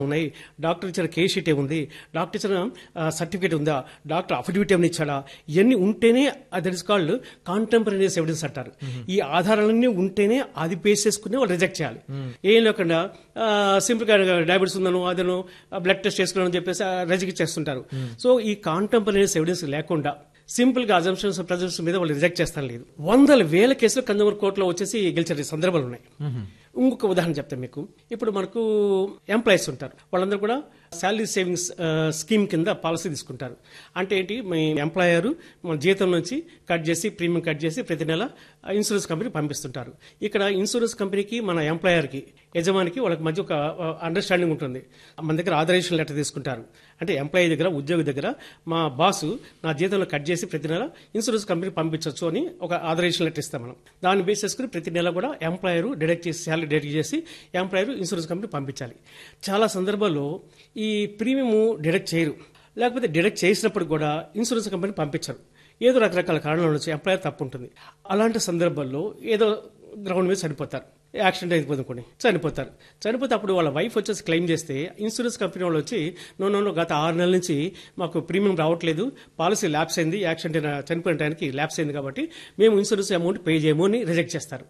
ఉన్నాయి డాక్టర్ ఇచ్చిన case sheet ఏముంది డాక్టర్ ఇచ్చిన సర్టిఫికేట్ ఉందా డాక్టర్ అఫిడవిట్ ఏమైనా ఇచ్చాడా ఇవన్నీ ఉంటేనే that is called contemporaneous evidence అంటారు ఈ ఆధారాలన్నీ ఉంటేనే అది బేస్ చేసుకుని వాళ్ళు రిజెక్ట్ చేయాలి ఏం లేకుండా సింపుల్ గా డయాబెటీస్ ఉందను అదను బ్లడ్ టెస్ట్ చేసుకున్నాను చెప్పేసి రిజెక్ట్ చేస్తుంటారు సో ఈ కాంటెంపరీనియస్ ఎవిడెన్స్ లేకుండా సింపుల్ గా అజంప్షన్స్ ప్రజెన్స్ మీద వాళ్ళు రిజెక్ట్ చేస్తాను లేదు వందల వేల కేసులు కన్జ్యూమర్ కోర్టులో వచ్చేసి గెలిచిన సందర్భాలు ఉన్నాయి ఇంకొక ఉదాహరణ చెప్తాను మీకు ఇప్పుడు మనకు ఎంప్లాయీస్ ఉంటారు వాళ్ళందరూ కూడా శాలరీ సేవింగ్స్ స్కీమ్ కింద పాలసీ తీసుకుంటారు అంటే ఏంటి మీ ఎంప్లాయర్ మన జీతం నుంచి కట్ చేసి ప్రీమియం కట్ చేసి ప్రతి నెల ఇన్సూరెన్స్ కంపెనీ పంపిస్తుంటారు ఇక్కడ ఇన్సూరెన్స్ కంపెనీకి మన ఎంప్లాయర్కి యజమానికి వాళ్ళకి మధ్య ఒక అండర్స్టాండింగ్ ఉంటుంది మన దగ్గర ఆథరైజేషన్ లెటర్ తీసుకుంటారు అంటే ఎంప్లాయీ దగ్గర ఉద్యోగి దగ్గర మా బాసు నా జీతంలో కట్ చేసి ప్రతి నెల ఇన్సూరెన్స్ కంపెనీ పంపించవచ్చు అని ఒక ఆథరైజేషన్ లెటర్ ఇస్తాం మనం దాన్ని బేస్ చేసుకుని ప్రతి నెల కూడా ఎంప్లాయర్ డిడక్ట్ చేసి శాలరీ డిడక్ట్ చేసి ఎంప్లాయర్ ఇన్సూరెన్స్ కంపెనీ పంపించాలి చాలా సందర్భాల్లో ఈ ప్రీమియం డిడక్ట్ చేయరు లేకపోతే డిడక్ట్ చేసినప్పుడు కూడా ఇన్సూరెన్స్ కంపెనీ పంపించరు ఏదో రకరకాల కారణాల నుంచి ఎంప్లాయర్ తప్పు ఉంటుంది అలాంటి సందర్భాల్లో ఏదో గ్రౌండ్ మీద చనిపోతారు యాక్సిడెంట్ అయిపోతుంది కొన్ని చనిపోతారు చనిపోతే అప్పుడు వాళ్ళ వైఫ్ వచ్చేసి క్లెయిమ్ చేస్తే ఇన్సూరెన్స్ కంపెనీ వాళ్ళు వచ్చి నో నో నో గత ఆరు నెలల నుంచి మాకు ప్రీమియం రావట్లేదు పాలసీ ల్యాప్స్ అయింది యాక్సిడెంట్ అయిన చనిపోయిన టైంకి ల్యాప్స్ అయింది కాబట్టి మేము ఇన్సూరెన్స్ అమౌంట్ పే చేయము అని రిజెక్ట్ చేస్తారు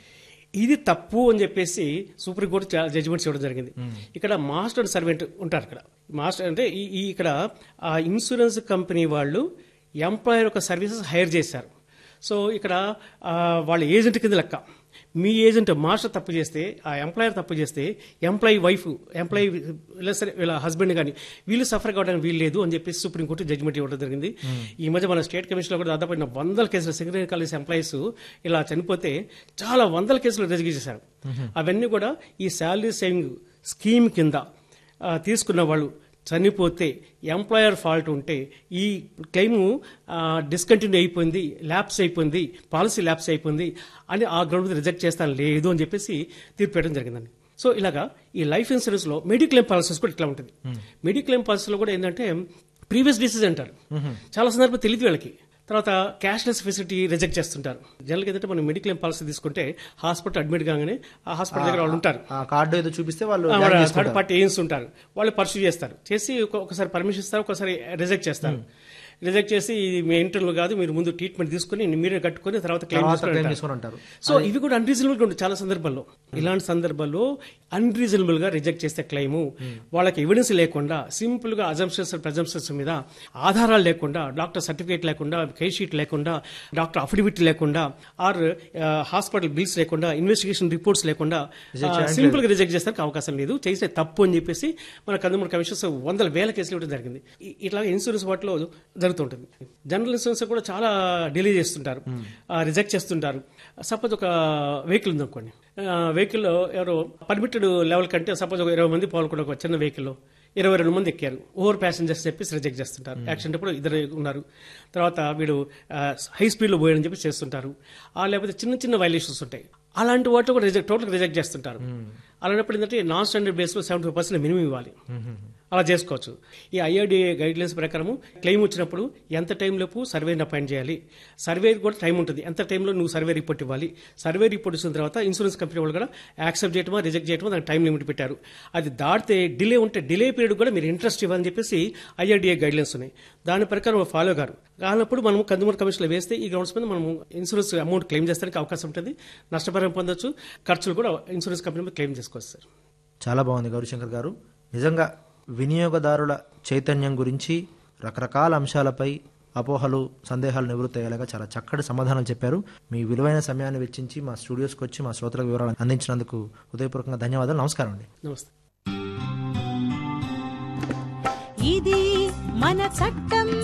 ఇది తప్పు అని చెప్పేసి సుప్రీంకోర్టు జడ్జిమెంట్స్ ఇవ్వడం జరిగింది ఇక్కడ మాస్టర్ అండ్ సర్వెంట్ ఉంటారు ఇక్కడ మాస్టర్ అంటే ఈ ఈ ఇక్కడ ఆ ఇన్సూరెన్స్ కంపెనీ వాళ్ళు ఎంప్లాయర్ ఒక సర్వీసెస్ హైర్ చేశారు సో ఇక్కడ ఆ, వాళ్ళ ఏజెంట్ కింద లెక్క మీ ఏజెంట్ మాస్టర్ తప్పు చేస్తే ఆ ఎంప్లాయర్ తప్పు చేస్తే ఎంప్లాయీ వైఫ్ ఎంప్లాయీ ఇలా సరే వీళ్ళ హస్బెండ్ కానీ వీళ్ళు సఫర్ కావడానికి వీలు లేదు అని చెప్పేసి సుప్రీంకోర్టు జడ్జిమెంట్ ఇవ్వడం జరిగింది ఈ మధ్య మన స్టేట్ కమిషన్లో కూడా దాదాపు ఎన్నో వందల కేసులు సెక్రటరీ కాలేజ్ ఎంప్లాయీస్ ఇలా చనిపోతే చాలా వందల కేసులు రిజెక్ట్ చేశారు అవన్నీ కూడా ఈ శాలరీ సేవింగ్ స్కీమ్ కింద ఆ, తీసుకున్న వాళ్ళు చనిపోతే ఎంప్లాయర్ ఫాల్ట్ ఉంటే ఈ క్లెయిమ్ డిస్కంటిన్యూ అయిపోయింది ల్యాప్స్ అయిపోయింది పాలసీ ల్యాప్స్ అయిపోయింది అని ఆ గ్రౌండ్ మీద రిజెక్ట్ చేస్తాను లేదు అని చెప్పేసి తీర్పు పెట్టడం జరిగిందండి సో ఇలాగా ఈ లైఫ్ ఇన్సూరెన్స్ లో మెడిక్లెయిమ్ పాలసీస్ కూడా ఇట్లా ఉంటుంది మెడిక్లెయిమ్ పాలసీలో కూడా ఏంటంటే ప్రీవియస్ డిసీజ్ అంటారు చాలా సందర్భం తెలియదు వీళ్ళకి తర్వాత క్యాష్లెస్ ఫెసిలిటీ రిజెక్ట్ చేస్తుంటారు జనరల్గా ఏంటంటే మనం మెడిక్లెయిమ్ పాలసీ తీసుకుంటే హాస్పిటల్ అడ్మిట్ కాగానే ఆ హాస్పిటల్ దగ్గర వాళ్ళు ఉంటారు ఆ కార్డు ఏదో చూపిస్తే వాళ్ళు ఆ, జాయిన్ మన చేసుకుంటారు. థర్డ్ పార్టీ ఏజెంట్స్ ఉంటారు వాళ్ళు పర్సూ చేస్తారు చేసి ఒక- ఒకసారి పర్మిషన్ ఇస్తారు ఒకసారి రిజెక్ట్ చేస్తారు రిజెక్ట్ చేసి ఇది మీ ఇంటర్వ్యూ కాదు మీరు ముందు ట్రీట్మెంట్ తీసుకుని మీరే కట్టుకుని తర్వాత క్లెయిమ్ తర్వాత claim చేసుకుని చేసుకొని అంటారు సో ఇవి కూడా అన్రీజనబుల్ గా ఉంటుంది చాలా సందర్భాల్లో ఇలాంటి సందర్భాల్లో అన్రీజనబుల్ గా రిజెక్ట్ చేస్తే క్లెయిమ్ వాళ్ళకి ఎవిడెన్స్ లేకుండా సింపుల్ గా అజంప్షన్స్ ప్రజంప్షన్స్ మీద ఆధారాలు లేకుండా డాక్టర్ సర్టిఫికేట్ లేకుండా కేస్ షీట్ లేకుండా డాక్టర్ అఫిడవిట్ లేకుండా ఆర్ హాస్పిటల్ బిల్స్ లేకుండా ఇన్వెస్టిగేషన్ రిపోర్ట్స్ లేకుండా సింపుల్ గా రిజెక్ట్ చేస్తానికి అవకాశం లేదు చేసే తప్పు అని చెప్పేసి మన కన్జ్యూమర్ కమిషన్స్ వందల వేల కేసులు ఇవ్వడం జరిగింది ఇ- ఇట్లా ఇన్సూరెన్స్ వాటిలో జరుగుతుంటుంది జనరల్ ఇన్సూరెన్స్ కూడా చాలా డిలే చేస్తుంటారు రిజెక్ట్ చేస్తుంటారు సపోజ్ ఒక వెహికల్ ఉందనుకోండి వెహికల్లో ఎవరో పర్మిటెడ్ లెవెల్ కంటే సపోజ్ ఒక ఇరవై మంది పాల్గొన్న ఒక చిన్న వెహికల్లో ఇరవై రెండు మంది ఎక్కారు ఓవర్ ప్యాసింజర్స్ చెప్పేసి రిజెక్ట్ చేస్తుంటారు యాక్సిడెంట్ అప్పుడు ఇద్దరు ఉన్నారు తర్వాత వీడు హై స్పీడ్లో పోయాడని చెప్పి చేస్తుంటారు ఆ లేకపోతే చిన్న చిన్న వైలేషన్స్ ఉంటాయి అలాంటి వాటిలో కూడా రిజెక్ట్ టోటల్ రిజెక్ట్ చేస్తుంటారు అలాంటప్పుడు ఏంటంటే నాన్ స్టాండర్డ్ బేస్లో సెవెంటీ ఫైవ్ పర్సెంట్ మినిమం ఇవ్వాలి అలా చేసుకోవచ్చు ఈ ఐఆర్డీఏ గైడ్ లైన్స్ ప్రకారం క్లెయిమ్ వచ్చినప్పుడు ఎంత టైం లోపు సర్వేని అపాయింట్ చేయాలి సర్వే కూడా టైం ఉంటుంది ఎంత టైంలో నువ్వు సర్వే రిపోర్ట్ ఇవ్వాలి సర్వే రిపోర్ట్ ఇచ్చిన తర్వాత ఇన్సూరెన్స్ కంపెనీ వాళ్ళు కూడా యాక్సెప్ట్ చేయటమా రిజెక్ట్ చేయటమా దానికి టైం లిమిట్ పెట్టారు అది దాటితే డిలే ఉంటే డిలే పీరియడ్ కూడా మీరు ఇంట్రెస్ట్ ఇవ్వాలని చెప్పేసి ఐఆర్డీఏ గైడ్ లైన్స్ ఉన్నాయి దాని ప్రకారం ఫాలో గారు కానప్పుడు మనం కన్జ్యూమర్ కమిషన్లో వేస్తే ఈ గ్రౌండ్స్ మీద మనం ఇన్సూరెన్స్ అమౌంట్ క్లెయిమ్ చేస్తానికి అవకాశం ఉంటుంది నష్టపరిహారం పొందొచ్చు ఖర్చులు కూడా ఇన్సూరెన్స్ కంపెనీ మీద క్లెయిమ్ చేసుకోవచ్చు సార్ చాలా బాగుంది గౌరీశంకర్ గారు నిజంగా వినియోగదారుల చైతన్యం గురించి రకరకాల అంశాలపై అపోహలు సందేహాలు నివృత్తి అయ్యేలాగా చాలా చక్కటి సమాధానాలు చెప్పారు మీ విలువైన సమయాన్ని వెచ్చించి మా స్టూడియోస్కి వచ్చి మా శ్రోతలకు వివరాలు అందించినందుకు హృదయపూర్వకంగా ధన్యవాదాలు నమస్కారం అండి నమస్తే ఇది మన చట్టం